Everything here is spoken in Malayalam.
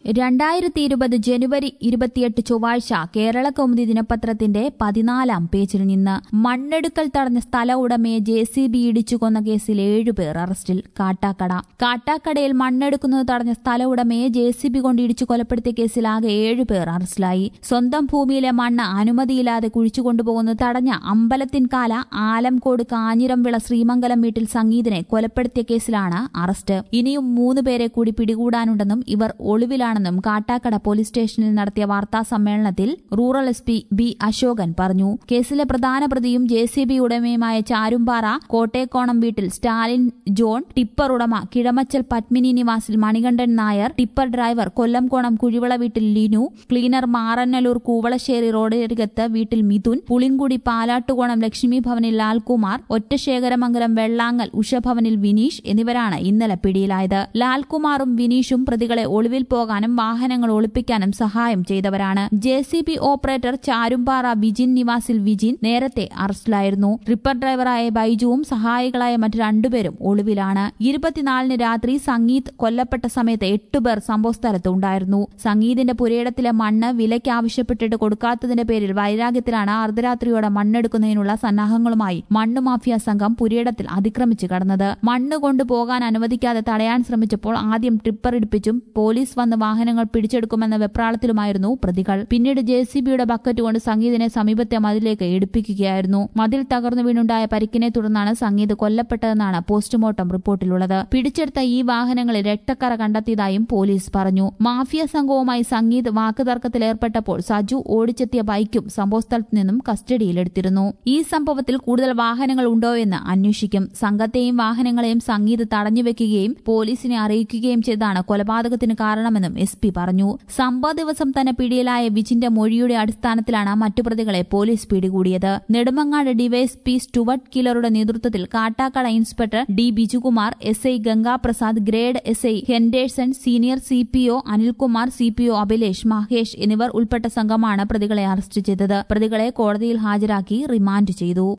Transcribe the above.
രണ്ടായിരത്തി ഇരുപത് ജനുവരി ഇരുപത്തിയെട്ട് ചൊവ്വാഴ്ച കേരള കൗമുദി ദിനപത്രത്തിന്റെ പതിനാലാം പേജിൽ നിന്ന് മണ്ണെടുക്കൽ തടഞ്ഞ സ്ഥല ഉടമയെ ജെ സി ബി ഇടിച്ചു കൊന്ന കേസിൽ ഏഴുപേർ അറസ്റ്റിൽ കാട്ടാക്കട കാട്ടാക്കടയിൽ മണ്ണെടുക്കുന്നത് തടഞ്ഞ സ്ഥല ഉടമയെ ജെ സി ബി കൊണ്ട് ഇടിച്ചു കൊലപ്പെടുത്തിയ കേസിൽ ആകെ ഏഴുപേർ അറസ്റ്റിലായി സ്വന്തം ഭൂമിയിലെ മണ്ണ് അനുമതിയില്ലാതെ കുഴിച്ചു കൊണ്ടുപോകുന്നത് തടഞ്ഞ അമ്പലത്തിൻകാല ആലംകോട് കാഞ്ഞിരംവിള ശ്രീമംഗലം വീട്ടിൽ സംഗീതിനെ കൊലപ്പെടുത്തിയ കേസിലാണ് അറസ്റ്റ് ഇനിയും മൂന്ന് പേരെ കൂടി പിടികൂടാനുണ്ടെന്നും ഇവർ ഒളിവിലാണെന്നും കാട്ടാക്കട പോലീസ് സ്റ്റേഷനിൽ നടത്തിയ വാർത്താ സമ്മേളനത്തിൽ rural S P B Ashokan പറഞ്ഞു കേസിലെ പ്രധാന പ്രതിയും ജെ സി ബി ഉടമയുമായ ചാരുംപാറ കോട്ടേക്കോണം വീട്ടിൽ സ്റ്റാലിൻ ജോൺ ടിപ്പർ ഉടമ കിഴമച്ചൽ പത്മിനി നിവാസിൽ മണികണ്ഠൻ നായർ ടിപ്പർ ഡ്രൈവർ കൊല്ലംകോണം കുഴിവിള വീട്ടിൽ ലിനു ക്ലീനർ മാറന്നല്ലൂർ കൂവളശ്ശേരി റോഡരികത്ത് വീട്ടിൽ മിഥുൻ പുളിങ്കുടി പാലാട്ടുകോണം ലക്ഷ്മി ഭവനിൽ ലാൽകുമാർ ഒറ്റശേഖരമംഗലം വെള്ളാങ്ങൽ ഉഷഭവനിൽ വിനീഷ് എന്നിവരാണ് ഇന്നലെ പിടിയിലായത് ലാൽകുമാറും വിനീഷും പ്രതികളെ ഒളിവിൽ പോകാനും വാഹനങ്ങൾ ഒളിപ്പിക്കാനും സഹായം ചെയ്തവരാണ് J C B operator Charumpara Vijin നിവാസിൽ വിജിൻ നേരത്തെ അറസ്റ്റിലായിരുന്നു ട്രിപ്പർ ഡ്രൈവറായ ബൈജുവും സഹായികളായ മറ്റു രണ്ടുപേരും ഒളിവിലാണ് ഇരുപത്തിനാലിന് രാത്രി സംഗീത് കൊല്ലപ്പെട്ട സമയത്ത് എട്ടുപേർ സംഭവസ്ഥലത്ത് ഉണ്ടായിരുന്നു സംഗീതിന്റെ പുരയിടത്തിലെ മണ്ണ് വിലയ്ക്ക് ആവശ്യപ്പെട്ടിട്ട് കൊടുക്കാത്തതിന്റെ പേരിൽ വൈരാഗ്യത്തിലാണ് അർദ്ധരാത്രിയോടെ മണ്ണെടുക്കുന്നതിനുള്ള സന്നാഹങ്ങളുമായി മണ്ണ് മാഫിയ സംഘം പുരയിടത്തിൽ അതിക്രമിച്ചു കടന്നത് മണ്ണ് കൊണ്ടുപോകാൻ അനുവദിക്കാതെ തടയാൻ ശ്രമിച്ചപ്പോൾ ആദ്യം ടിപ്പർ ഇടിപ്പിച്ചും പോലീസ് വന്ന് വാഹനങ്ങൾ പിടിച്ചെടുക്കുമെന്ന വെപ്രാളത്തിലുമായിരുന്നു പ്രതികൾ പിന്നീട് ജെ സി ബിയുടെ ബക്കറ്റ് കൊണ്ട് സംഗീതിനെ സമീപത്തെ മതിലേക്ക് എടുപ്പിക്കുകയായിരുന്നു മതിൽ തകർന്നു വീണുണ്ടായ പരിക്കിനെ തുടർന്നാണ് സംഗീത് കൊല്ലപ്പെട്ടതെന്നാണ് പോസ്റ്റ്മോർട്ടം റിപ്പോർട്ടിലുള്ളത് പിടിച്ചെടുത്ത ഈ വാഹനങ്ങളിൽ രക്തക്കറ കണ്ടെത്തിയതായും പോലീസ് പറഞ്ഞു മാഫിയ സംഘവുമായി സംഗീത് വാക്കുതർക്കത്തിലേർപ്പെട്ടപ്പോൾ സജു ഓടിച്ചെത്തിയ ബൈക്കും സംഭവസ്ഥലത്ത് നിന്നും കസ്റ്റഡിയിലെടുത്തിരുന്നു ഈ സംഭവത്തിൽ കൂടുതൽ വാഹനങ്ങൾ ഉണ്ടോ എന്ന് അന്വേഷിക്കും സംഘത്തെയും വാഹനങ്ങളെയും സംഗീത് തടഞ്ഞുവെക്കുകയും പോലീസിനെ അറിയിക്കുകയും ചെയ്താണ് കൊലപാതകത്തിന് കാരണമെന്നും എസ് പി പറഞ്ഞു സംഭവ ദിവസം തന്നെ പിടിയിലായ വിജിന്റെ മൊഴിയുടെ അടിസ്ഥാനത്തിലാണ് മറ്റു പ്രതികളെ പോലീസ് പിടികൂടിയത് നെടുമങ്ങാട് ഡിവൈഎസ്പി സ്റ്റുവർട്ട് കിലറുടെ നേതൃത്വത്തിൽ Kattakada inspector D Bijukumar S I Gangaprasad grade S I Henderson senior C P O Anilkumar C P O Abhilesh Mahesh എന്നിവർ ഉൾപ്പെട്ട സംഘമാണ് പ്രതികളെ അറസ്റ്റ് ചെയ്തത് പ്രതികളെ കോടതിയിൽ ഹാജരാക്കി റിമാൻഡ് ചെയ്തു